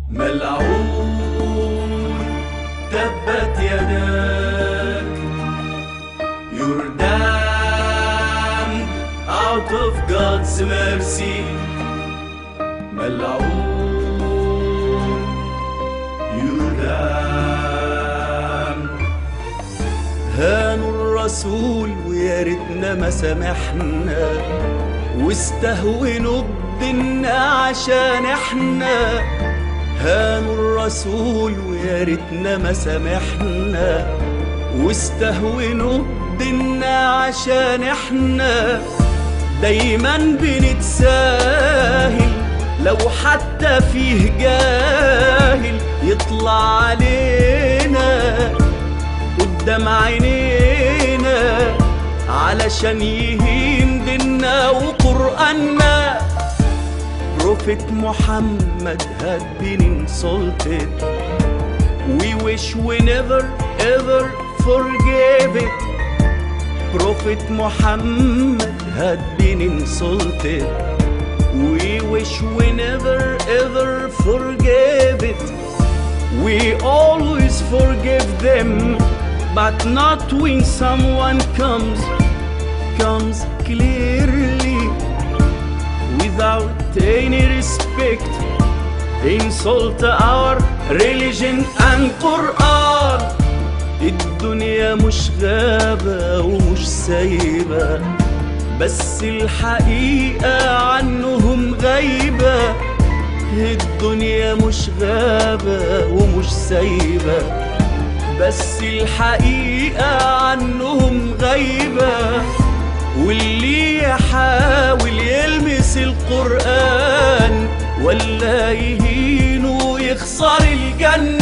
ملعون تبت يداك You're damned out of God's mercy ملعون You're damned هانوا الرسول ويا ريتنا ما سامحنا واستهونوا بدنا عشان احنا هانوا الرسول ويا ريتنا ما سامحنا واستهونوا بدنا عشان احنا دايما بنتساهل لو حتى فيه جاهل يطلع علينا قدام عينينا علشان يهين ديننا وقرآننا Prophet Muhammad had been insulted We wish we never ever forgave it Prophet Muhammad had been insulted We wish we never ever forgave it We always forgive them But not when someone comes Comes clearly Without any respect Insult our religion and Quran الدنيا مش غابة ومش سايبة بس الحقيقة عنهم غايبة الدنيا مش غابة ومش سايبة بس الحقيقة عنهم غايبة واللي يحاول يلمس القرآن ولا يهينه يخسر الجنة